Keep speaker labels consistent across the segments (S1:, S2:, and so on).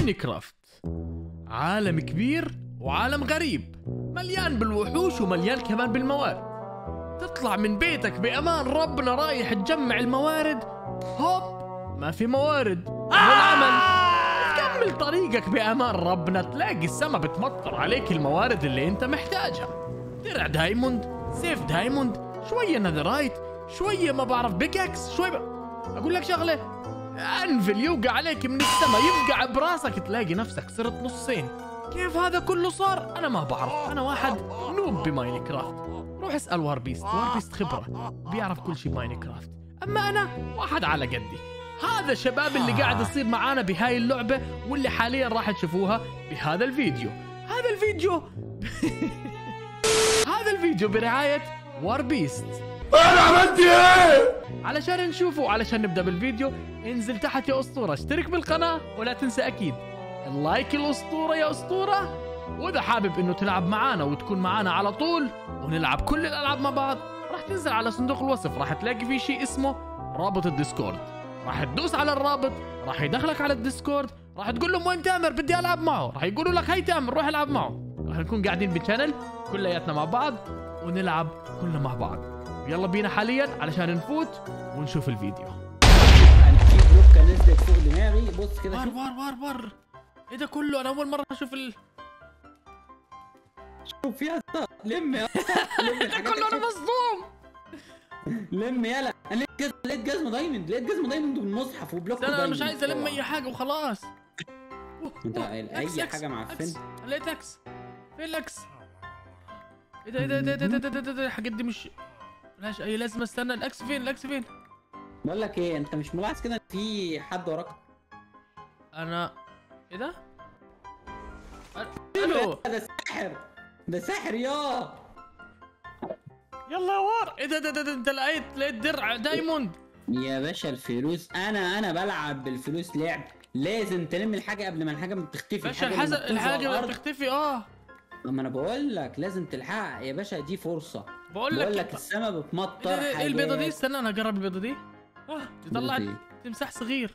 S1: ماينكرافت عالم كبير وعالم غريب مليان بالوحوش ومليان كمان بالموارد تطلع من بيتك بأمان ربنا رايح تجمع الموارد هوب ما في موارد والعمل تكمل طريقك بأمان ربنا تلاقي السما بتمطر عليك الموارد اللي انت محتاجها درع دايموند سيف دايموند شوية نذرايت شوية ما بعرف بيكاكس شوية ب... أقول لك شغلة أنفل يوقع عليك من السما يفقع براسك تلاقي نفسك صرت نصين كيف هذا كله صار؟ أنا ما بعرف أنا واحد نوب بماينكرافت روح اسأل وار بيست وار بيست خبرة بيعرف كل شيء بماينكرافت أما أنا واحد على قدي هذا الشباب اللي قاعد يصير معانا بهاي اللعبة واللي حاليا راح تشوفوها بهذا الفيديو هذا الفيديو هذا الفيديو برعاية وار بيست
S2: انا عملت ايه
S1: علشان نشوفه علشان نبدا بالفيديو انزل تحت يا اسطوره اشترك بالقناه ولا تنسى اكيد اللايك الاسطوره يا اسطوره واذا حابب انه تلعب معانا وتكون معانا على طول ونلعب كل الالعاب مع بعض راح تنزل على صندوق الوصف راح تلاقي فيه شيء اسمه رابط الديسكورد راح تدوس على الرابط راح يدخلك على الديسكورد راح تقول لهم وين تامر بدي العب معه راح يقولوا لك هاي تامر روح العب معه راح نكون قاعدين بشانل كلياتنا مع بعض ونلعب كلنا مع بعض يلا بينا حاليا علشان نفوت ونشوف الفيديو
S3: انا في بلوكه نزلت فوق دماغي بص كده
S1: وار
S3: شوف
S1: وار وار وار ايه ده كله انا اول مره اشوف ال...
S3: شوف فيها اسطى لم يا اسطى لم
S1: ده
S3: الحاجات
S1: كله انا
S3: الحلوة.
S1: مصدوم
S3: لم يلا انا لقيت جزمه لقيت جزمه دايموند لقيت جزمه دايموند بالمصحف وبلوك
S1: استنى انا مش
S3: دايموند.
S1: عايز الم اي حاجه وخلاص
S3: انت
S1: أكس،
S3: اي
S1: أكس،
S3: حاجه معفنه
S1: أكس. لقيت اكس فين الاكس ايه ده ايه ده ايه ده ايه ده ايه ده- ايه ده الحاجات دي مش ملهاش اي لازمه استنى الاكس فين الاكس فين
S3: بقول لك ايه انت مش ملاحظ كده ان في حد وراك
S1: انا ايه ده الو
S3: ده ساحر ده ساحر يا
S1: يلا يا وار ايه ده ده ده, ده انت لقيت لقيت درع دايموند
S3: يا باشا الفلوس انا انا بلعب بالفلوس لعب لازم تلم الحاجه قبل ما الحاجه بتختفي
S1: باشا
S3: الحاجة
S1: الحاجه
S3: لما بتنزل على
S1: الحاجه
S3: الأرض.
S1: بتختفي اه
S3: اما انا بقول لك لازم تلحقها يا باشا دي فرصه
S1: بقول
S3: بقول
S1: لك
S3: لك السما
S1: ايه
S3: بتمطر
S1: ده- ايه البيضه دي
S3: حاجات.
S1: استنى انا اجرب البيضه دي اه دي طلعت
S3: إيه؟
S1: تمساح صغير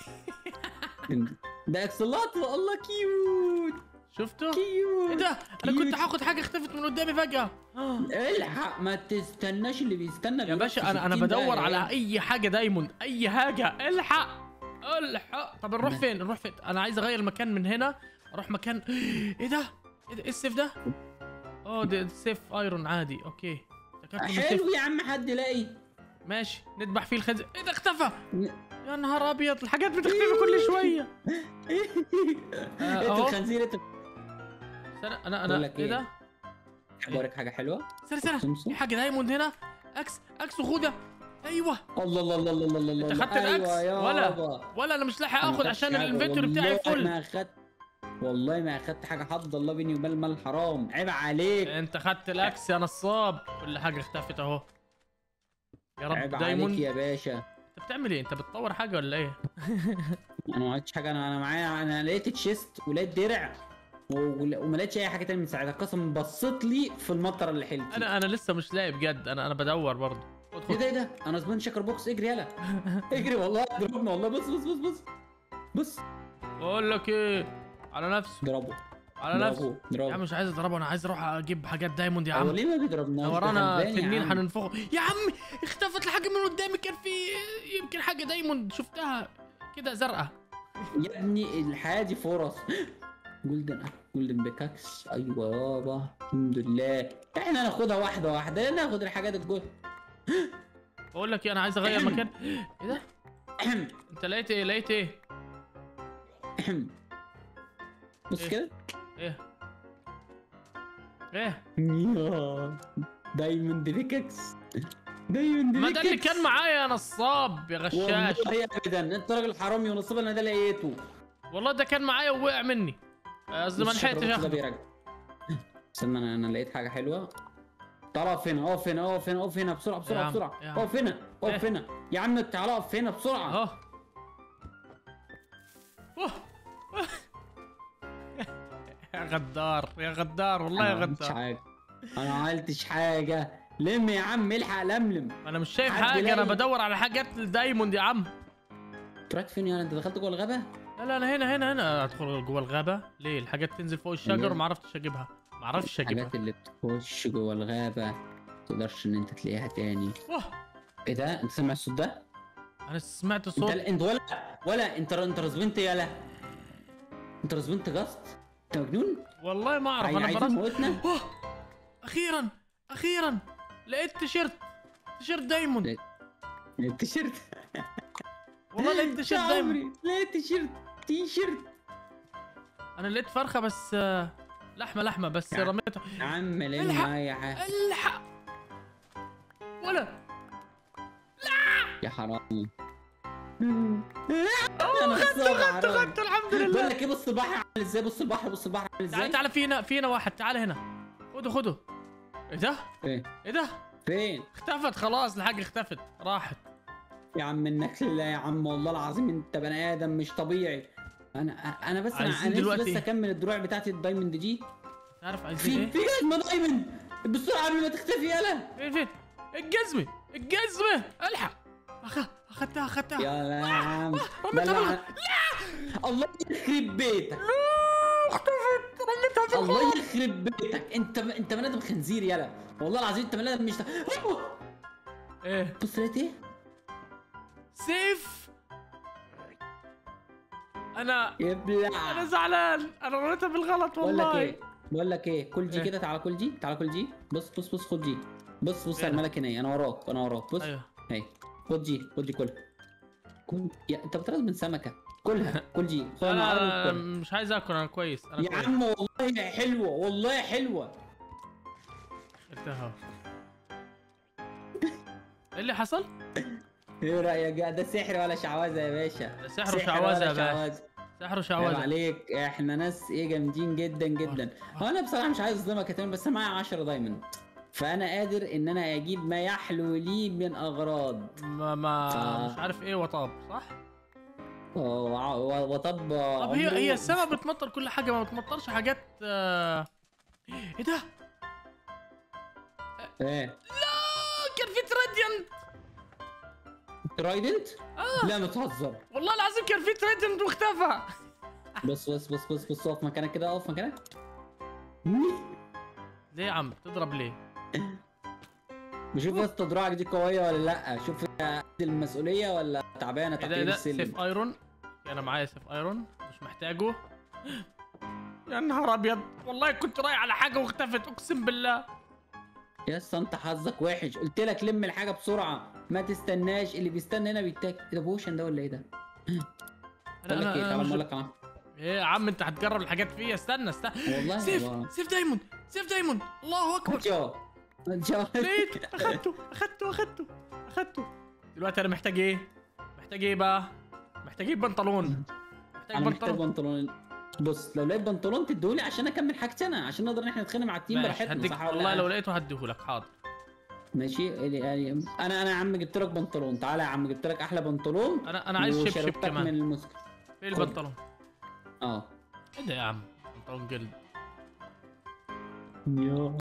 S3: ده اكسلات والله كيوت
S1: شفته ايه
S3: كيوت
S1: ده انا كنت
S3: كيوت.
S1: هاخد حاجه اختفت من قدامي فجاه آه.
S3: الحق ما تستناش اللي بيستنى
S1: يا
S3: بيروح
S1: باشا
S3: في
S1: انا انا
S3: 60
S1: بدور
S3: داهية.
S1: على اي حاجه دايموند اي حاجه الحق الحق طب نروح
S3: ما-
S1: فين نروح فين انا عايز اغير المكان من هنا اروح مكان ايه ده ايه ده ايه السيف ده اه ده سيف ايرون عادي اوكي افتكرت إنه سيف.
S3: حلو يا عم حد يلاقي
S1: ماشي نذبح فيه الخنزير ايه ده اختفى
S3: ن-
S1: يا نهار ابيض الحاجات بتختفي كل شويه آه،
S3: انت
S1: أهو.
S3: الخنزير انت
S1: استنى انا
S3: بقول
S1: انا
S3: لك
S1: ايه
S3: إيه؟
S1: ده
S3: تحب اوريك حاجه حلوه
S1: استنى استنى
S3: سمسم؟
S1: في حاجه دايموند هنا اكس اكس وخوذه ايوه
S3: الله الله الله الله الله الله
S1: انت خدت
S3: أيوة
S1: الاكس
S3: يابا.
S1: ولا ولا انا مش لاحق
S3: أنا
S1: اخد
S3: ما
S1: عشان
S3: خدتش حاجة،
S1: الانفنتوري بتاعي
S3: والله
S1: فل
S3: ما اخدت والله ما اخدت حاجه حد الله بيني وبين المال حرام عيب عليك
S1: انت خدت الاكس يا نصاب كل حاجه اختفت اهو يا رب
S3: عيب عليك
S1: دايموند
S3: يا باشا
S1: انت بتعمل ايه انت بتطور حاجه ولا ايه
S3: انا ما عملتش حاجه انا انا معايا انا لقيت تشيست ولقيت درع و- وما لقيتش اي حاجه تاني من ساعتها قسم بصيت لي في المطر اللي حلتي
S1: انا انا لسه مش لاقي بجد انا انا بدور برضه خد
S3: ايه
S1: خد
S3: ده ايه ده انا زبون شكر بوكس اجري يلا اجري والله اضربنا والله بص بص بص بص بص
S1: بقول لك ايه على نفسه
S3: ضربه
S1: على نفسه
S3: ضربه
S1: يا عم
S3: ضربه
S1: مش عايز اضربه انا عايز اروح اجيب حاجات دايموند يا
S3: هو
S1: عم
S3: ليه ما بيضربناش
S1: لو
S3: ده
S1: ورانا
S3: غلبان يا
S1: تنين
S3: عم.
S1: هننفخه يا عم اختفت الحاجه من قدامي كان في يمكن حاجه دايموند شفتها كده زرقاء
S3: يا ابني الحياه دي فرص جولدن جولدن بيكاكس ايوه يابا الحمد لله احنا ناخدها واحده واحده ناخد الحاجات الجول
S1: بقول لك ايه انا عايز اغير مكان ايه ده انت لقيت ايه لقيت ايه
S3: بص
S1: إيه؟
S3: كده
S1: ايه ايه
S3: يا دايموند بيكاكس دايموند
S1: ما ده اللي
S3: بيكاكس.
S1: كان معايا يا نصاب يا غشاش
S3: والله ابدا انت راجل حرامي ونصيب انا ده لقيته
S1: والله ده كان معايا ووقع مني قصدي ما
S3: بص
S1: لحقتش
S3: الشكر ده
S1: اخده
S3: بيرجع استنى انا انا لقيت حاجه حلوه تعال اقف هنا اقف هنا اقف هنا اقف هنا بسرعه
S1: يا
S3: بسرعه
S1: عم،
S3: بسرعه
S1: يا عم.
S3: اقف هنا اقف
S1: إيه؟
S3: هنا يا عم تعال اقف هنا بسرعه
S1: اهو أوه. يا غدار يا غدار والله يا
S3: انا ما عملتش
S1: غدار
S3: حاجه انا ما عملتش حاجه لم يا عم الحق لملم
S1: انا مش شايف
S3: حد
S1: حاجه انا
S3: يلاقي.
S1: بدور على حاجات الدايموند يا عم
S3: انت رحت فين يا انت دخلت جوه الغابه
S1: لا لا انا هنا هنا هنا ادخل جوه الغابه ليه الحاجات تنزل فوق الشجر
S3: ليه؟
S1: وما عرفتش اجيبها ما عرفتش اجيبها
S3: الحاجات اللي بتخش جوه الغابة متقدرش ان انت تلاقيها تاني
S1: واه
S3: ايه ده انت سامع الصوت ده؟
S1: انا سمعت
S3: انت
S1: صوت
S3: انت ولا ولا انت انت رزبنت يالا انت رزبنت غصت انت مجنون؟
S1: والله ما اعرف
S3: عاي-
S1: انا
S3: عايز
S1: برست
S3: تموتنا؟
S1: واه اخيرا اخيرا لقيت تيشيرت تيشيرت دايموند
S3: لقيت- التيشيرت
S1: والله لقيت
S3: يا
S1: تيشيرت دايموند
S3: عمري لقيت تيشيرت تيشيرت
S1: انا لقيت فرخه بس آه، لحمه لحمه بس
S3: يا-
S1: رميتها
S3: يا عم لم
S1: الحق.
S3: معايا حاجة
S1: الحق ولا
S3: يا حرام انا خدته
S1: خدته خدته الحمد
S3: بقول
S1: لله
S3: لك ايه بص البحر عامل ازاي بص البحر بص البحر عامل
S1: تعال
S3: ازاي
S1: تعال فينا فينا واحد تعال هنا خده خده ايه ده
S3: ايه
S1: ايه ده
S3: فين
S1: اختفت خلاص الحاجه اختفت راحت
S3: يا عم منك لله يا عم والله العظيم انت بني ادم مش طبيعي انا انا بس انا
S1: عايزين
S3: انا نفسي
S1: دلوقتي-
S3: بس اكمل الدروع بتاعتي الدايموند دي
S1: تعرف عايزين
S3: في
S1: ايه
S3: في جزمه دايموند بسرعه قبل ما تختفي يلا
S1: فين فين الجزمه الجزمه الحق أخ... اخدتها اخدتها
S3: يلا يا عم
S1: رميتها
S3: بلع-
S1: بالغ-
S3: الله يخرب بيتك
S1: اختفت رميتها في
S3: الله
S1: الغار
S3: يخرب بيتك انت انت بني ادم خنزير يلا والله العظيم انت بني ادم مش
S1: ايه
S3: بص لقيت ايه
S1: سيف انا
S3: يبلع
S1: انا زعلان انا رميتها بالغلط
S3: بقول لك
S1: والله
S3: ايه بقول لك ايه كل جي
S1: إيه؟
S3: كده تعالى كل جي تعالى كل جي بص بص بص خد جي بص بص
S1: إيه
S3: على
S1: ده؟
S3: الملك هنا انا وراك انا وراك بص
S1: ايوه
S3: هي خد جي خد جي كلها كل يا انت بترز من سمكه كلها كل جي خد انا
S1: انا
S3: عرض
S1: أنا
S3: كلها.
S1: مش عايز اكل انا كويس انا
S3: يا
S1: كويس.
S3: عم والله حلوه والله حلوه
S1: شلتها ايه اللي حصل؟
S3: ايه رايك يا ده سحر ولا شعوذه يا باشا
S1: ده سحر وشعوذه يا
S3: ولا
S1: باشا
S3: شعوذة.
S1: سحر
S3: عيب
S1: وشعوذه
S3: عليك احنا ناس ايه جامدين جدا جدا هو انا بصراحه مش عايز اظلمك يا تامر بس انا معايا 10 دايموند فانا قادر ان انا اجيب ما يحلو لي من اغراض
S1: ما ما
S3: آه.
S1: مش عارف ايه وطاب صح؟
S3: وع- و- وطب
S1: طب هي
S3: عمره-
S1: هي السما بتمطر كل حاجه ما بتمطرش حاجات آه... ايه ده؟
S3: ايه
S1: آه كان في تريديانت
S3: ترايدنت
S1: آه.
S3: لا بتهزر
S1: والله العظيم كان في تريديانت واختفى
S3: بص بص بص بص بص اقف مكانك كده اقف مكانك
S1: ليه يا عم تضرب ليه؟
S3: بشوف بس دراعك دي قويه ولا لا شوف قد المسؤوليه ولا تعبانه
S1: ايه
S3: تحت
S1: ده ايه
S3: ايد
S1: ده
S3: السلم
S1: سيف ايرون انا معايا سيف ايرون مش محتاجه يا نهار ابيض والله كنت رايح على حاجه واختفت اقسم بالله
S3: يا اسطى انت حظك وحش قلت لك لم الحاجه بسرعه ما تستناش اللي بيستنى هنا بيتاكل ايه ده بوشن ده ولا ايه ده؟ بقول لك ايه تعالى
S1: مش-
S3: اقول لك اه
S1: ايه يا عم انت هتجرب الحاجات فيا استنى استنى
S3: والله
S1: سيف
S3: والله.
S1: سيف دايموند سيف دايموند الله اكبر
S3: جو جو
S1: لقيت اخدته اخدته اخدته اخدته دلوقتي انا محتاج ايه محتاج ايه بقى محتاج ايه بنطلون محتاج
S3: انا محتاج
S1: بنطلون
S3: بنطلون بص لو لقيت بنطلون تديهولي عشان اكمل حاجتي انا عشان نقدر ان احنا نتخانق مع التيم
S1: ماشي
S3: براحتنا
S1: هديك
S3: صح ولا
S1: والله
S3: لا؟
S1: لو لقيته هديهولك حاضر
S3: ماشي يعني انا انا يا عم جبت لك بنطلون تعالى يا عم جبت لك احلى بنطلون
S1: انا انا عايز شبشب
S3: وشربتك من
S1: كمان
S3: المسك
S1: فين
S3: خد.
S1: البنطلون
S3: اه
S1: ايه ده يا عم بنطلون جلد
S3: يا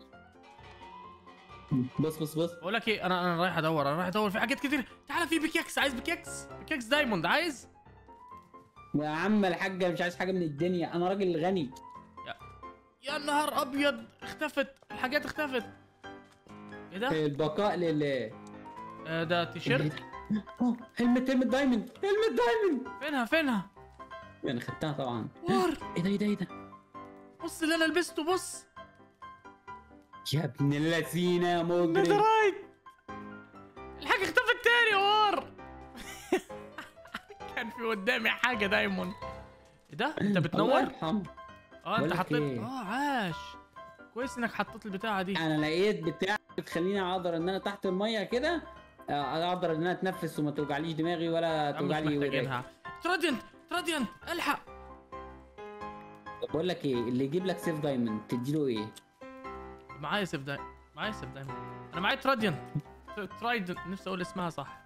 S3: بص بص بص
S1: بقول لك ايه انا انا رايح ادور انا رايح ادور في حاجات كتير تعالى في بيكيكس عايز بيكيكس بيكيكس دايموند عايز
S3: يا عم الحاجه مش عايز حاجه من الدنيا انا راجل غني
S1: يا نهار ابيض اختفت الحاجات اختفت ايه ده
S3: البقاء لله
S1: آه ده تيشيرت
S3: اه هلمت هلمت دايموند هلمت دايموند
S1: فينها فينها
S3: انا خدتها طبعا
S1: وار
S3: ايه ده ايه ده ايه ده
S1: بص اللي انا لبسته بص
S3: يا ابن اللذينه يا مجرم
S1: نترايت الحاجة اختفت تاني يا وار كان في قدامي حاجة دايموند ايه ده؟ انت
S3: الله
S1: بتنور؟
S3: يرحمه
S1: اه انت
S3: بقولك
S1: حطيت
S3: إيه؟
S1: اه عاش كويس انك حطيت البتاعة دي
S3: انا لقيت بتاع بتخليني اقدر ان انا تحت الميه كده آه، اقدر ان انا اتنفس وما توجعليش دماغي ولا
S1: يا عم مش
S3: توجعلي وداني
S1: محتاجينها تراديانت تراديانت الحق
S3: طب بقول لك ايه اللي يجيب لك سيف دايموند تديله ايه
S1: معايا سيف دايموند معايا سيف دايموند انا معايا تراديانت ترايدنت نفسي اقول اسمها صح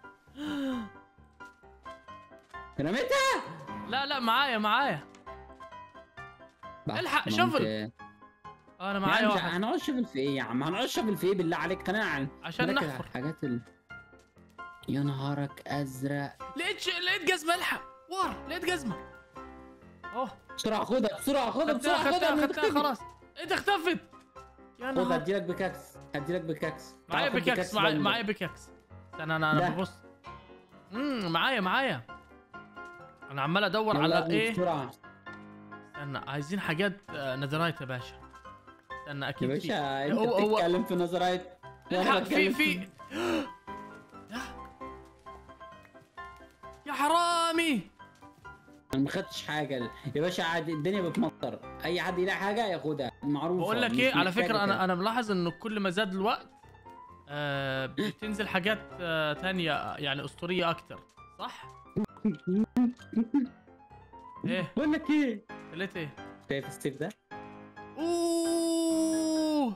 S3: رميتها
S1: لا لا معايا معايا
S3: بقى،
S1: الحق،
S3: ما
S1: شوفل.
S3: انت-
S1: اه انا
S3: يا
S1: معايا
S3: عم مش-
S1: واحد
S3: هنقعد شوفل في ايه يا عم هنقعد شوفل في ايه بالله عليك خلينا عن
S1: عشان
S3: نركز
S1: نحفر.
S3: على الحاجات ال... يا نهارك ازرق
S1: لقيت ش... لقيت جزمة الحق وار لقيت جزمة اوه
S3: بسرعه خدها بسرعه خدها بسرعه
S1: خدتها
S3: خدها
S1: خدتها
S3: قبل ما
S1: خدتها
S3: تختفي.
S1: خلاص ايه ده اختفت يا
S3: خدها
S1: نهار
S3: اديلك بكاكس اديلك بكاكس
S1: معايا
S3: تعال خد
S1: بيكاكس معايا
S3: بقى.
S1: معايا بيكاكس استنى انا انا
S3: ده.
S1: ببص امم معايا معايا انا عمال ادور
S3: يلا
S1: على
S3: ابني
S1: ايه
S3: بسرعه
S1: استنى عايزين حاجات آه، نذرايت يا باشا استنى
S3: يا
S1: اكيد
S3: باشا انت
S1: هو- هو-
S3: بتتكلم في نظريات وانا
S1: الحق، في
S3: بتكلم
S1: في يا يا حرامي
S3: انا ما خدتش حاجه يا باشا عادي الدنيا بتمطر اي حد يلاقي حاجه ياخدها معروفه
S1: بقول لك
S3: مش
S1: ايه على
S3: محتاجة
S1: فكره انا
S3: كده.
S1: انا ملاحظ انه كل ما زاد الوقت آه بتنزل حاجات آه تانية يعني اسطوريه اكتر صح ايه
S3: بقول لك ايه
S1: قلت ايه
S3: شايف السيف ده
S1: اوه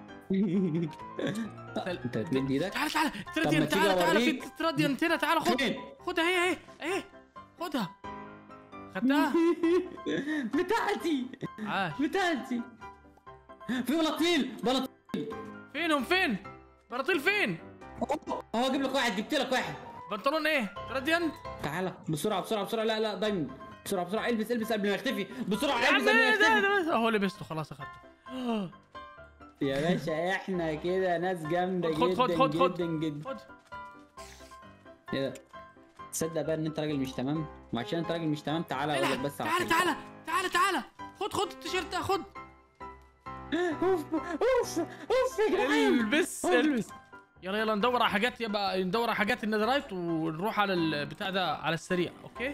S3: انت بتمد ايدك
S1: تعال تعال
S3: ما
S1: تراديان
S3: تيجي
S1: تعال تعال في
S3: أوريك.
S1: تراديانت هنا تعال خد
S3: فين
S1: خدها هي اهي اهي خدها خدتها
S3: بتاعتي
S1: عاش
S3: بتاعتي في بلاطيل بلاطيل
S1: فينهم فين بناطيل فين
S3: اهو اجيب لك واحد جبت لك واحد
S1: بنطلون ايه تراديانت
S3: تعالى بسرعه بسرعه بسرعه لا لا دايموند بسرعه بسرعه البس البس قبل ما يختفي بسرعه
S1: يا عم
S3: البس قبل ما
S1: ايه ده
S3: يختفي
S1: ده اهو لبسته خلاص اخدته
S3: يا باشا احنا كده ناس جامده
S1: خد- خد-
S3: جدا
S1: خد- خد.
S3: جدا جدا
S1: خد
S3: ايه ده تصدق بقى ان انت راجل مش تمام وعشان انت راجل مش تمام تعالى اقول لك
S1: لا،
S3: بس على
S1: تعالى
S3: حاجة.
S1: تعالى تعالى تعالى خد خد التيشيرت ده خد
S3: اوف اوف اوف يا جدعان
S1: البس
S3: أوه.
S1: البس يلا يلا ندور على حاجات يبقى ندور على حاجات النذرايت ونروح على البتاع ده على السريع اوكي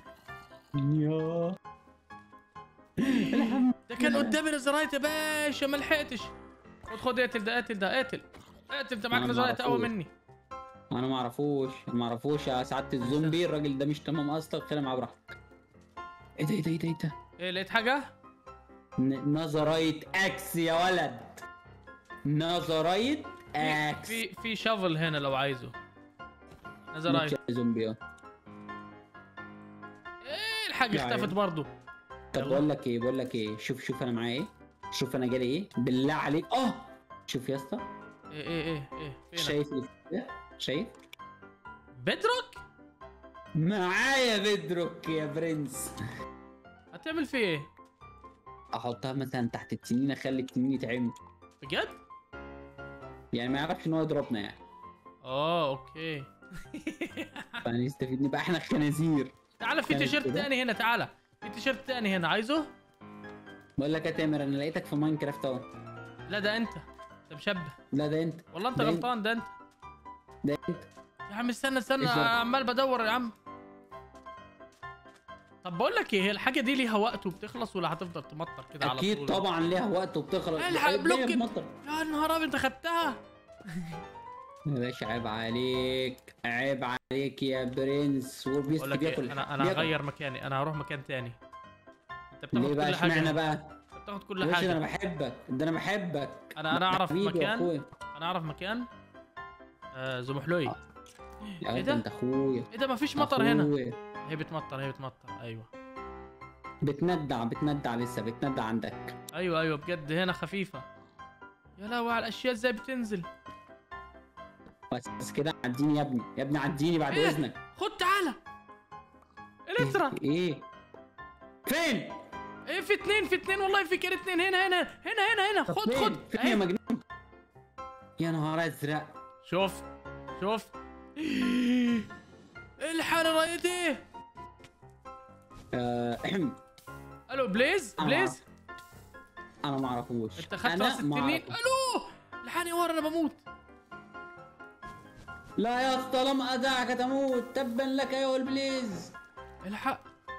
S3: يا الحمد
S1: ده كان قدامي نذرايت يا باشا ما لحقتش خد خد اقتل ده اقتل ده اقتل اقتل انت معاك
S3: أنا ما
S1: نذرايت اقوى
S3: أعرفوش.
S1: مني
S3: انا ما اعرفوش ما اعرفوش يا سعاده الزومبي الراجل ده مش تمام اصلا خلينا معاه براحتك ايه ده ايه ده ايه ده ايه ده
S1: ايه لقيت حاجه
S3: ن- نظرية اكس يا ولد نظرية
S1: في
S3: اكس
S1: في في شافل هنا لو عايزه نذرايت
S3: ماتش يا زومبي أهو.
S1: ايه الحاجه
S3: يا
S1: اختفت
S3: عيني.
S1: برضه
S3: طب
S1: يلا.
S3: بقول لك ايه بقول لك ايه شوف شوف انا معايا ايه شوف انا جالي ايه بالله عليك اه شوف يا اسطى
S1: ايه ايه ايه ايه فينك
S3: شايف اللي ده شايف
S1: بيدروك
S3: معايا بيدروك يا برنس
S1: هتعمل فيه ايه
S3: احطها مثلا تحت التنين اخلي التنين يتعمل
S1: بجد
S3: يعني ما يعرفش ان هو يضربنا يعني
S1: اه اوكي
S3: فنستفيد نبقى احنا خنازير
S1: تعالى في
S3: كانت
S1: تيشيرت
S3: كده.
S1: تاني هنا تعالى في تيشيرت تاني هنا عايزه
S3: بقول لك يا تامر انا لقيتك في ماينكرافت اهو
S1: لا ده انت انت مشبه
S3: لا ده انت
S1: والله انت
S3: ده انت.
S1: غلطان ده انت
S3: ده انت
S1: يا عم استنى استنى
S3: إيش ده؟
S1: عمال بدور يا عم طب بقول لك ايه هي الحاجه دي ليها وقت وبتخلص ولا هتفضل تمطر كده على طول
S3: اكيد طبعا ليها وقت وبتخلص
S1: الحق،
S3: الدنيا
S1: بلوك.
S3: بتمطر.
S1: يا نهار ابيض انت خدتها
S3: يا باشا عيب عليك عيب عليك يا برنس وبيست
S1: بقول لك
S3: بياكل
S1: ايه انا انا
S3: بياكل.
S1: هغير مكاني انا هروح مكان تاني انت
S3: ليه
S1: بتاخد
S3: بقى
S1: كل حاجه
S3: اشمعنى
S1: هنا.
S3: بقى
S1: انت بتاخد
S3: يا
S1: كل
S3: باشا ده انا
S1: حاجه
S3: بحبك ده انا بحبك
S1: انا انا اعرف
S3: حبيبي
S1: مكان
S3: واخويا
S1: انا اعرف مكان آه زمحلوي
S3: آه. يا
S1: إيه
S3: قد
S1: ده؟
S3: انت اخويا
S1: ايه ده مفيش مطر هنا
S3: أخويا.
S1: هي بتمطر هي بتمطر ايوه
S3: بتندع بتندع لسه بتندع عندك
S1: ايوه ايوه بجد هنا خفيفه يا لهوي على الاشياء ازاي بتنزل
S3: بس بس كده عديني يا ابني يا ابني عديني بعد
S1: إيه؟
S3: اذنك
S1: خد تعالى الكترا
S3: ايه ايه فين
S1: ايه في اتنين في اتنين والله في كده اتنين هنا هنا هنا هنا هنا
S3: طب
S1: خد
S3: فين؟
S1: خد
S3: فين يا
S1: أهي.
S3: مجنون يا نهار ازرق
S1: شوف شوف الحق انا رايت ايه
S3: آه، احم
S1: الو بليز
S3: آه.
S1: بليز
S3: انا ما اعرفوش
S1: انت خدت
S3: أنا
S1: راس
S3: ما
S1: التنين
S3: أعرفوش.
S1: الو الحقني ورا انا بموت
S3: لا يا اسطى لم ادعك تموت تبا لك يا البليز
S1: الحق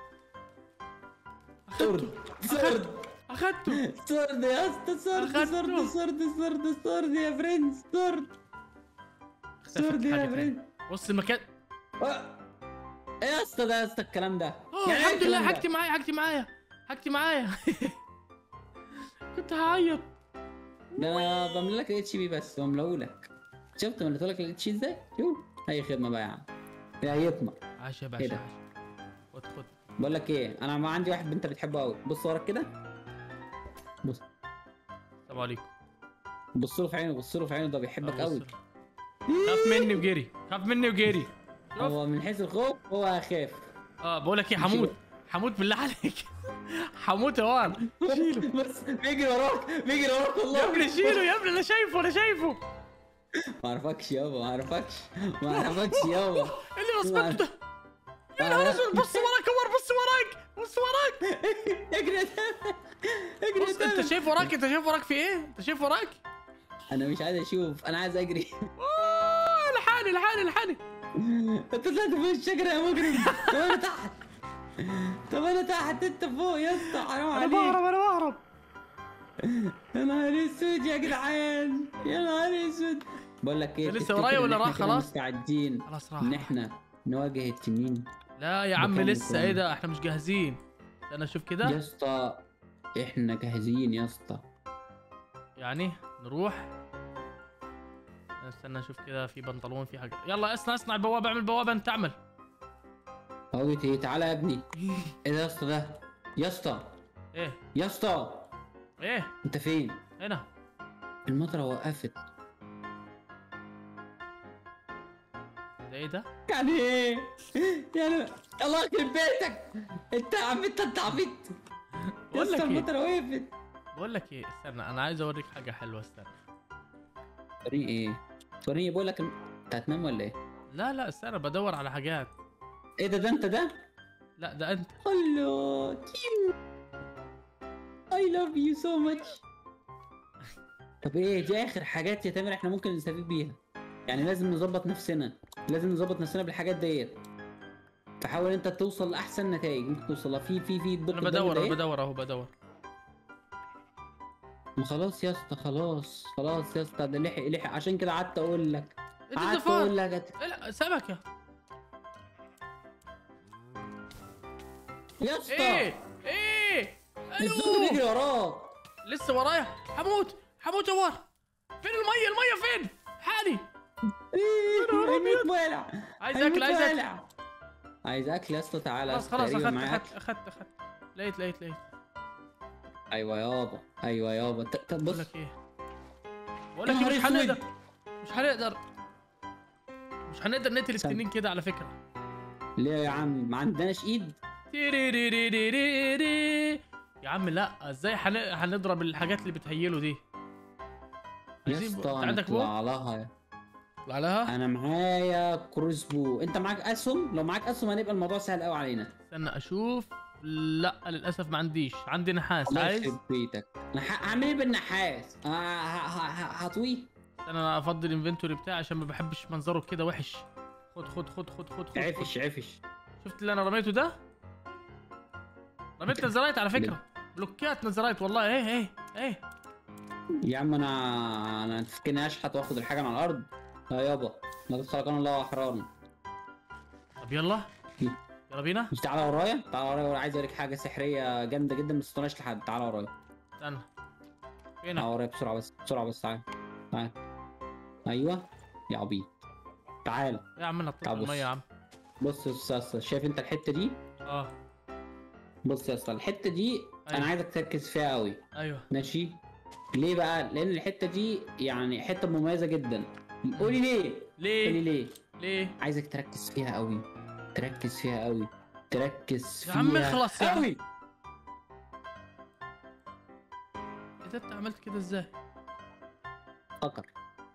S3: سرد سرد
S1: اخدته
S3: سرد يا اسطى سرد
S1: أخدته.
S3: سرد سرد سرد سرد يا برنس سرد
S1: اختفت
S3: سرد يا
S1: حاجة تانية.
S3: برنس
S1: بص المكان
S3: آه. ايه يا اسطى ده يا اسطى الكلام ده
S1: اه
S3: يعني إيه
S1: الحمد لله
S3: الكلام ده؟
S1: حاجتي معايا حاجتي معايا حاجتي معايا كنت هعيط
S3: ده انا بملى لك الاتش بي بس بملولك شفت مليت لك الاتش ازاي؟ شوف اي خدمه بقى يا عم يا يطمع
S1: عاش يا
S3: إيه
S1: باشا
S3: ده؟
S1: عاش. خد خد
S3: بقول لك ايه انا ما عندي واحد انت بتحبه قوي بص وراك كده بص
S1: السلام عليكم
S3: بص له في عينه بص له في عينه ده بيحبك قوي
S1: خاف مني وجري خاف مني وجري شوف
S3: هو من حيث الخوف هو خاف
S1: اه بقول لك ايه هموت حموت بالله عليك حموت يا وان شيله
S3: بس بيجري وراك بيجري وراك والله
S1: يا ابني شيله يا ابني انا شايفه انا شايفه
S3: ما اعرفكش يابا ما اعرفكش ما اعرفكش يابا
S1: اللي رسمته ده يا نهار اسود بص وراك عمر بص وراك بص وراك
S3: اجري يا تامر اجري
S1: بص
S3: يا
S1: انت
S3: تامر
S1: شايف وراك انت شايف وراك في ايه انت شايف وراك
S3: انا مش عايز اشوف انا عايز اجري
S1: آه، الحقني الحقني الحقني
S3: انت طلعت فوق الشجره يا مجرم طب انا تحت طب انا تحت انت فوق يا اسطى حرام
S1: انا
S3: عليك
S1: بهرب انا بهرب
S3: يا نهار اسود يا جدعان يا نهار اسود بقول لك ايه
S1: ده لسه
S3: تفتكر
S1: ورايا
S3: إن
S1: ولا
S3: إحنا
S1: راح
S3: كده
S1: خلاص؟
S3: مستعدين
S1: خلاص راح
S3: ان احنا نواجه التنين
S1: لا يا عم
S3: مكان
S1: لسه
S3: مكان.
S1: ايه ده احنا مش جاهزين انا اشوف
S3: يا
S1: كده
S3: اسطى احنا جاهزين يا اسطى
S1: يعني نروح استنى اشوف كده في بنطلون في حاجه يلا اصنع اصنع البوابه اعمل بوابه انت اعمل
S3: قويت ايه تعالى يا ابني ايه ده يا اسطى ده يا اسطى
S1: ايه
S3: يا اسطى
S1: ايه
S3: انت فين
S1: هنا
S3: المطره وقفت
S1: ده ايه ده
S3: يعني ايه يعني الله يخرب بيتك انت عبيط انت عبيط يا
S1: بقول لك
S3: اسطى
S1: ايه
S3: المطره وقفت
S1: بقول لك ايه استنى انا عايز اوريك حاجه حلوه استنى
S3: طريق ايه طريق بقول لك انت هتنام ولا ايه
S1: لا لا استنى بدور على حاجات
S3: ايه ده ده انت ده
S1: لا ده انت
S3: الله كيو I love you so much طب ايه دي اخر حاجات يا تامر احنا ممكن نستفيد بيها يعني لازم نظبط نفسنا لازم نظبط نفسنا بالحاجات ديت فحاول انت توصل لاحسن نتائج ممكن توصل لها في في في
S1: انا بدور انا بدور اهو بدور
S3: ما خلاص يا اسطى خلاص خلاص يا اسطى ده لحق لحق عشان كده قعدت اقول لك
S1: ايه ده
S3: قعدت
S1: الزفار
S3: اقول لك هت-
S1: إيه لا سمكه
S3: يا اسطى
S1: ايه ايه
S3: الزوم
S1: الو
S3: بيجري وراك
S1: لسه ورايا حموت حموت يا وار فين الميه الميه فين حالي
S3: ايه
S1: نهار
S3: هيموت والع
S1: عايز
S3: هيموت
S1: اكل عايز اكل
S3: والع. عايز اكل يا اسطى تعالى يا
S1: خلاص
S3: اسطى،
S1: خلاص
S3: تقريباً
S1: اخدت
S3: معايا
S1: اخدت
S3: أكل.
S1: اخدت اخدت لقيت لقيت لقيت
S3: ايوه يابا ايوه يابا ت- ت-
S1: بقول
S3: بص
S1: لك ايه بقول لك
S3: يا
S1: إيه،
S3: نهار
S1: مش
S3: أسود.
S1: هنقدر مش هنقدر مش هنقدر نقتل
S3: سم.
S1: التنين كده على فكره
S3: ليه يا عم ما عندناش ايد
S1: تيريريريريري. يا عم لا ازاي هن... هنضرب الحاجات اللي بتهيله دي
S3: يا
S1: عايزين-
S3: اسطى
S1: انت عندك بو
S3: نطلع لها
S1: طلع لها
S3: انا معايا كروسبو انت معاك اسهم لو معاك اسهم هنبقى الموضوع سهل قوي علينا
S1: استنى اشوف لا للاسف ما عنديش عندي نحاس
S3: الله
S1: عايز
S3: يخرب بيتك انا ه- هعمل ايه بالنحاس آه، ه- ه- ه- هطويه
S1: انا افضل الانفنتوري بتاعي عشان ما بحبش منظره كده وحش خد خد خد خد خد خد,
S3: عفش عفش
S1: خد. شفت اللي انا رميته ده رميت نزرايت على فكره بلوكات نزرايت والله ايه ايه ايه
S3: يا عم انا انا تفكرني اشحت واخد الحاجه من على الارض لا يابا ما خلقنا الله احرارنا
S1: طب يلا يلا بينا
S3: مش تعالى ورايا تعالى ورايا عايز اوريك حاجه سحريه جامده جدا ما تستناش لحد تعالى ورايا
S1: استنى
S3: تعالى
S1: فينك
S3: ورايا بسرعه بس بسرعه بس تعالى تعالى ايوه يا عبيط تعالى
S1: يا عم نطيت
S3: تعال بص.
S1: الميه يا عم
S3: بص بص يا اسطى شايف انت الحته دي
S1: اه
S3: بص يا اسطى الحته دي انا
S1: أيوة.
S3: عايزك تركز فيها قوي
S1: ايوه
S3: ماشي ليه بقى لان الحته دي يعني حته مميزه جدا قولي ليه قولي
S1: ليه
S3: ليه
S1: ليه
S3: عايزك تركز فيها قوي تركز فيها قوي تركز
S1: يا
S3: فيها
S1: عم اخلص يا عم.
S3: قوي
S1: ايه ده انت عملت كده ازاي
S3: فكر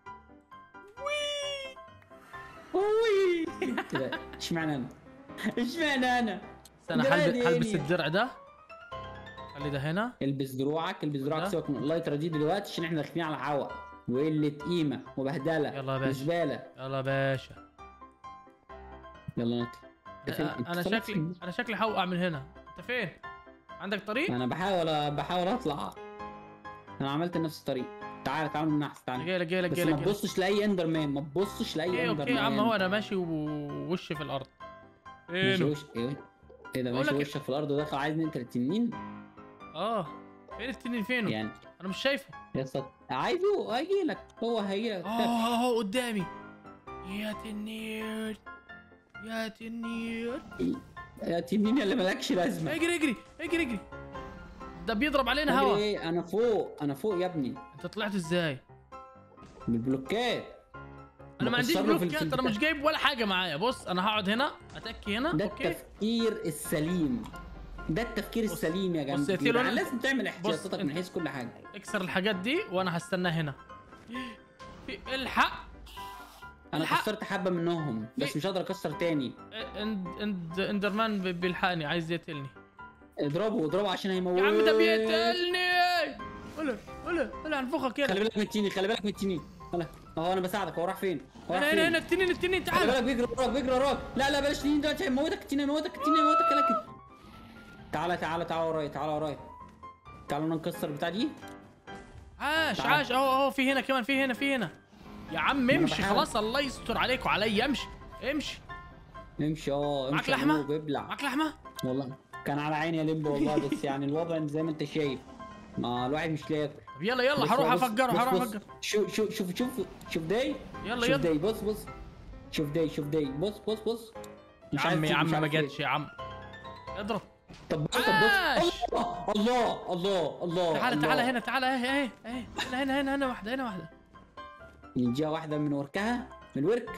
S3: وي كده اشمعنى انا اشمعنى انا
S1: استنى
S3: ده
S1: هلبس
S3: دي
S1: هلبس
S3: يعني.
S1: الدرع ده خلي ده هنا
S3: البس دروعك البس دروعك
S1: ده؟
S3: سيبك من اللايترا دي دلوقتي عشان احنا داخلين على هوا وقله قيمه وبهدله
S1: يلا يا باشا.
S3: وزباله
S1: يلا يا باشا
S3: يلا نطلع أنت فين؟
S1: أ-
S3: أنت
S1: انا
S3: طالع
S1: شكلي
S3: فين؟
S1: انا شكلي هوقع من هنا انت فين عندك طريق
S3: انا بحاول بحاول اطلع انا عملت نفس الطريق تعال تعال من النحس تعال
S1: جاي لك جاي لك
S3: بس
S1: جاي
S3: ما
S1: لك جاي لك.
S3: تبصش لاي اندر مان ما تبصش لاي
S1: اوكي
S3: اندر
S1: اوكي
S3: مان
S1: يا عم هو انا ماشي ووشي في الارض
S3: ماشي
S1: فين
S3: وش ايه ايه ده
S1: بقول
S3: ماشي
S1: لك-
S3: وشك في الارض وداخل عايز نقتل التنين
S1: اه فين التنين فينه
S3: يعني
S1: انا مش شايفه
S3: يا اسطى عايزه هيجي لك هو هيجي لك
S1: اه اهو قدامي يا تنين يا تنين
S3: يا تنين اللي مالكش لازمه
S1: اجري اجري اجري اجري ده بيضرب علينا
S3: أجري
S1: هوا
S3: ايه انا فوق انا فوق يا ابني
S1: انت طلعت ازاي
S3: بالبلوكات
S1: انا ما عنديش
S3: بكسر له في
S1: بلوكات انا
S3: البتاع.
S1: مش جايب ولا حاجه معايا بص انا هقعد هنا اتكي هنا
S3: ده
S1: اوكي
S3: التفكير السليم ده التفكير السليم يا
S1: بص يا
S3: جماعه
S1: تيلو،
S3: يعني لازم تعمل احتياطاتك من
S1: انت-
S3: حيث كل حاجه
S1: اكسر الحاجات دي وانا هستناه هنا في الحق
S3: انا
S1: الحق.
S3: كسرت حبه منهم بس
S1: في-
S3: مش هقدر اكسر تاني
S1: اند اند اندرمان بي- بيلحقني عايز يقتلني
S3: اضربه اضربه عشان هيموت
S1: يا عم ده بيقتلني ولا ولا ولا انفخك
S3: خلي
S1: كده
S3: بالك من التنين خلي بالك من التنين هلا اهو انا بساعدك هو راح فين هو راح
S1: هنا
S3: فين
S1: هنا هنا التنين التنين
S3: خلي
S1: تعال
S3: بالك بيجري وراك بيجري وراك لا لا بلاش تنين دلوقتي هيموتك التنين هيموتك التنين هيموتك يلا كده تعالى تعالى تعالى ورايا تعالى ورايا تعالى نكسر البتاع دي
S1: عاش
S3: تعال.
S1: عاش اهو اهو في هنا كمان في هنا في هنا يا عم
S3: أنا
S1: امشي
S3: بحاول.
S1: خلاص الله يستر عليك وعليا امشي امشي
S3: امشي اه
S1: معاك
S3: امشي
S1: لحمة؟
S3: يا بيبلع
S1: معاك لحمه
S3: والله كان على عيني يا لمبو والله بس يعني الوضع زي ما انت شايف ما الواحد مش لاقي ياكل.
S1: طب يلا يلا
S3: بص-
S1: هروح
S3: بص-
S1: افجره
S3: بص-
S1: هروح
S3: بص.
S1: افجر
S3: شوف شوف شوف شوف شوف داي
S1: يلا
S3: شوف
S1: يلا
S3: داي بص بص شوف داي شوف داي بص بص بص
S1: يا
S3: عارف
S1: عم يا
S3: إيه،
S1: عم
S3: مش
S1: ما
S3: عارف إيه.
S1: جاتش يا عم اضرب
S3: طب بص طب
S1: عاش.
S3: بص الله الله الله الله
S1: تعالى
S3: الله.
S1: تعالى هنا تعالى اهي اهي اهي هنا هنا هنا هنا واحده هنا واحده
S3: نديها واحده من وركها من الورك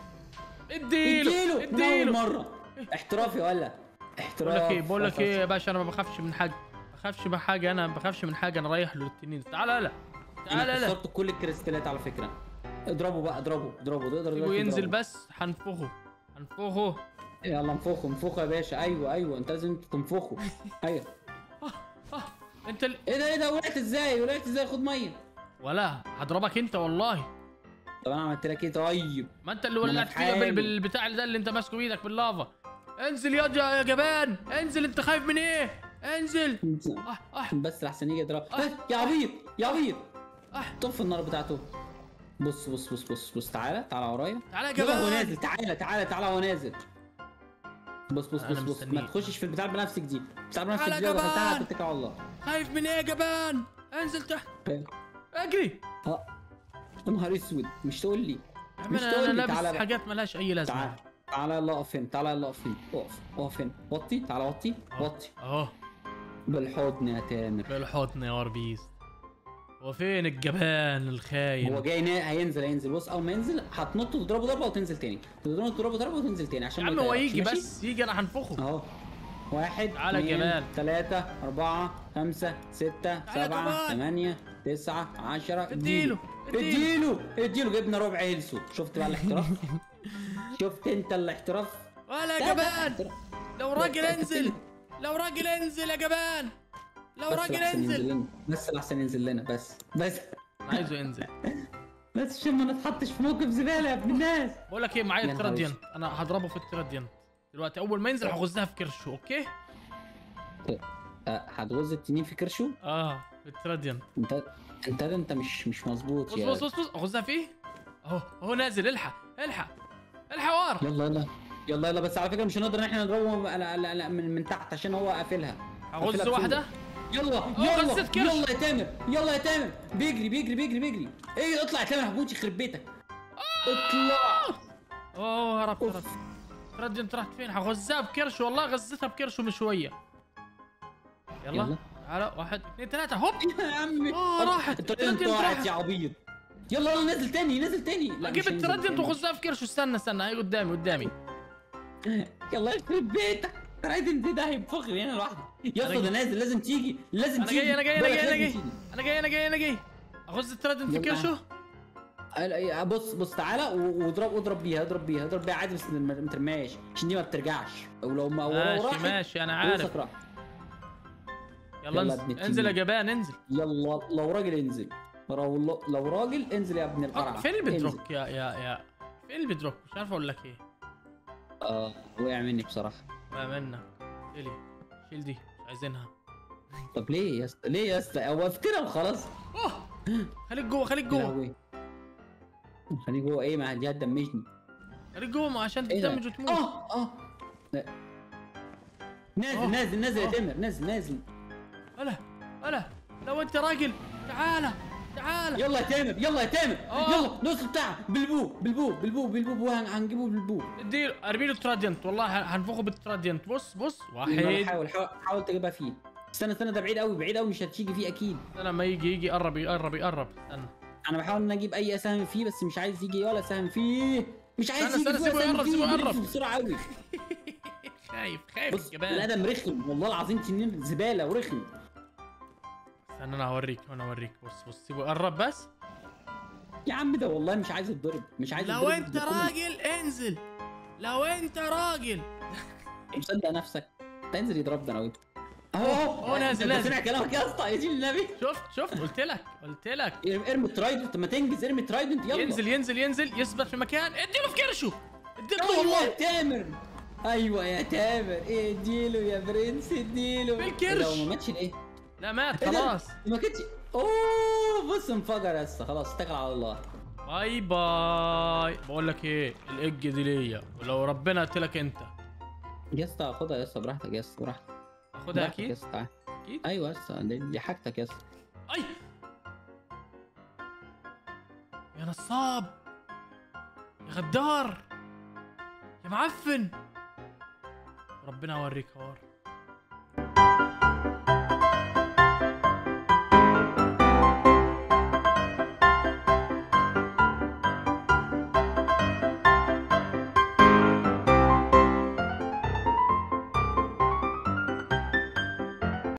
S1: اديله
S3: اديله من اول
S1: اديله
S3: مره احترافي ولا احتراف
S1: بقول لك ايه بقول لك ايه يا باشا انا ما بخافش من حاجه ما بخافش من حاجه انا ما بخافش من حاجه انا رايح له التنين تعالى لا تعالى
S3: انا
S1: لا
S3: كسرت كل الكريستالات على فكره اضربه بقى اضربه اضربه تقدر
S1: سيبه
S3: دلوقتي
S1: ينزل
S3: تضربه.
S1: بس هنفخه هنفخه
S3: يلا انفخه انفخه يا باشا ايوه ايوه انت لازم تنفخه ايوه
S1: آه، انت ال...
S3: ايه ده ايه ده ولعت ازاي ولعت ازاي خد ميه
S1: ولا هضربك انت والله
S3: طب انا عملت لك ايه طيب
S1: ما انت اللي
S3: ما أنا
S1: ولعت
S3: في
S1: فيها بال...
S3: حالي.
S1: بالبتاع ده اللي انت ماسكه بايدك باللافا انزل يا جا- يا جبان انزل انت خايف من ايه انزل اه اه
S3: بس لحسن يجي يضرب
S1: آه.
S3: يا عبيط يا عبيط
S1: اه
S3: طف النار بتاعته بص بص بص بص بص تعالى تعالى ورايا
S1: تعالى يا
S3: يلا هو
S1: جبان
S3: نازل تعالى تعالى تعالى هو نازل بص بص
S1: أنا
S3: بص بص ما
S1: مستنيك.
S3: تخشش في البتاع بنفسك دي بتاع بنفسك
S1: تعالى
S3: دي لو
S1: جبان.
S3: دخلتها هتتكل على الله
S1: خايف من ايه يا جبان انزل تحت اجري
S3: اه يا نهار اسود مش تقول لي
S1: يا عم
S3: مش
S1: انا
S3: تقول
S1: أنا
S3: لي
S1: لابس
S3: تعالى بقى.
S1: حاجات مالهاش اي لازمه
S3: تعالى تعالى يلا اقف هنا تعالى يلا اقف هنا اقف اقف هنا وطي تعالى وطي وطي
S1: اهو
S3: بالحضن يا تامر
S1: بالحضن يا وربيز هو فين الجبان الخاين
S3: هو جاي نا- هينزل هينزل بص اول ما ينزل هتنط تضربه ضربه وتنزل تاني تضربه تضربه ضربه وتنزل تاني عشان
S1: يا
S3: ما
S1: عم هو
S3: يطيركش،
S1: يجي
S3: ماشي؟
S1: بس يجي انا هنفخه
S3: اهو واحد
S1: تعالى
S3: اتنين،
S1: جمال.
S3: تلاتة أربعة خمسة ستة
S1: تعالى
S3: سبعة
S1: كمان.
S3: ثمانية تسعة عشرة
S1: اديله اديله
S3: اديله اديله جبنا ربع هيلسو شفت بقى الاحتراف شفت انت الاحتراف
S1: ولا
S3: لا،
S1: يا
S3: لا،
S1: جبان
S3: احتراف.
S1: لو راجل
S3: لا،
S1: انزل لو راجل انزل يا جبان لو
S3: بس
S1: راجل
S3: لحسن ينزل
S1: انزل
S3: لنا بس لحسن ينزل لنا بس بس
S1: انا عايزه ينزل
S3: بس عشان ما نتحطش في موقف زبالة يا ابن الناس
S1: بقول لك ايه معايا
S3: يا نهار
S1: التراديان انا هضربه في التراديان دلوقتي اول ما ينزل هغزها في كرشه اوكي
S3: أه، هتغز التنين في كرشه
S1: اه في التراديان
S3: انت انت انت مش مش مظبوط
S1: بص
S3: يا
S1: بص بص بص اغزها فيه اهو اهو نازل الحق الحق الحق ورا
S3: يلا يلا يلا يلا بس على فكره مش هنقدر ان احنا نضربه لا- لا- لا، من, من تحت عشان هو قافلها
S1: هغز
S3: قافلها
S1: واحده
S3: يلا
S1: أوه،
S3: يلا
S1: غزت كرش.
S3: يلا يا تامر يلا يا تامر بيجري بيجري بيجري بيجري ايه اطلع يا تامر هموت يخرب بيتك اطلع
S1: اوه هربت
S3: أوف.
S1: هربت تراديان رحت فين هغزها بكرشه والله غزتها بكرشه من شويه يلا
S3: يلا.
S1: تعالى واحد اثنين ثلاثه هوب
S3: يا عمي
S1: آه، راحت.
S3: التراديان
S1: التراديان
S3: طلعت
S1: راحت.
S3: يا عبيط يلا يلا نزل تاني نزل تاني لا
S1: اجيب
S3: مش هينزل
S1: التراديان
S3: تاني.
S1: وغزها في كرشه استنى استنى هي قدامي قدامي
S3: يلا يخرب بيتك رايدن ده هينفخني انا لوحدي يا
S1: أنا
S3: اسطى ده
S1: جاي.
S3: نازل لازم تيجي لازم
S1: انا
S3: تيجي
S1: جاي انا جاي انا
S3: بالك
S1: جاي انا
S3: لازم
S1: جاي
S3: تيجي.
S1: انا جاي انا جاي انا جاي اغز التراديان في
S3: يلا.
S1: كرشه
S3: قال- بص بص تعالى و- واضرب اضرب بيها اضرب بيها اضرب بيها عادي بس ما ما ترماش عشان دي ما بترجعش ولو ما ولو
S1: ماشي
S3: راحت
S1: ماشي انا عارف
S3: فلوسك راحت.
S1: يلا
S3: يلا
S1: انزل
S3: ابن
S1: انزل يا
S3: التنين.
S1: جبان انزل
S3: يلا لو راجل انزل لو لو راجل انزل يا ابن
S1: آه،
S3: القرعه
S1: فين
S3: انزل.
S1: البدروك يا يا يا فين البدروك مش عارف اقول لك ايه
S3: اه وقع مني بصراحه
S1: ما منك شيلي شيل دي مش عايزينها
S3: طب ليه يا اسطى ليه يا اسطى هو افتكرها وخلاص
S1: اوه خليك جوه خليك
S3: يا
S1: جوه
S3: لهوي. خليه جوه ايه ما دي هتدمجني
S1: خليك جوه ما عشان
S3: ايه ده؟
S1: تدمج وتموت
S3: اه اه لا. نازل
S1: آه.
S3: نازل نازل يا
S1: آه.
S3: تامر نازل نازل
S1: الا الا لو انت راجل تعالى تعالى
S3: يلا يا تامر يلا يا تامر
S1: آه.
S3: يلا نوصل بتاع بالبو بالبو بالبو بالبو وهن- هنجيبه بالبو
S1: اديله ارمي له تراديانت والله ه- هنفخه بالتراديانت بص بص
S3: يلا
S1: واحد
S3: حاول حاول حاول تجيبها فيه استنى استنى ده بعيد قوي بعيد قوي مش هتيجي فيه اكيد
S1: لما يجي يجي يقرب يقرب يقرب استنى
S3: انا بحاول ان اجيب اي اسهم فيه بس مش عايز يجي ولا سهم فيه مش عايز
S1: استنى،
S3: يجي
S1: استنى،
S3: ولا
S1: سيبه
S3: سهم
S1: يقرب،
S3: فيه
S1: سيبه
S3: بيلف
S1: يقرب.
S3: بسرعه قوي
S1: خايف خايف
S3: بص
S1: الجبان
S3: الادم رخم والله العظيم تنين زباله ورخم
S1: استنى انا هوريك انا اوريك بص بص سيبه يقرب بس
S3: يا عم ده والله مش عايز يتضرب مش عايز
S1: لو
S3: يتضرب
S1: انت
S3: ده كله
S1: راجل انزل لو انت راجل
S3: مصدق نفسك تنزل يضربنا انا وانت اهو
S1: هو نازل،
S3: أنت
S1: نازل.
S3: سمع كلامك يا اسطى يا دين النبي
S1: شفت شفت قلت لك قلت لك
S3: ارمي ارمي ترايدنت ما تنجز ارمي ترايدنت يلا
S1: ينزل ينزل ينزل يثبت في مكان اديله في كرشه اديله
S3: ايوه
S1: والله
S3: يا تامر ايوه يا تامر اديله يا برنس اديله
S1: بالكرش.
S3: لو ما ماتش ليه
S1: لا مات
S3: إيه ده؟
S1: خلاص
S3: ما كانتش اوه بص انفجر يا اسطى خلاص اتكل على الله
S1: باي باي بقول لك ايه الاج دي ليا ولو ربنا قتلك انت
S3: يا اسطى خدها يا اسطى براحتك يا اسطى براحتك
S1: اخدها
S3: براحتك يا
S1: اكيد
S3: اسطى تعال.
S1: اكيد
S3: ايوه يا اسطى دي دي حاجتك يا اسطى
S1: اي يا نصاب يا غدار يا معفن ربنا اوريك حوار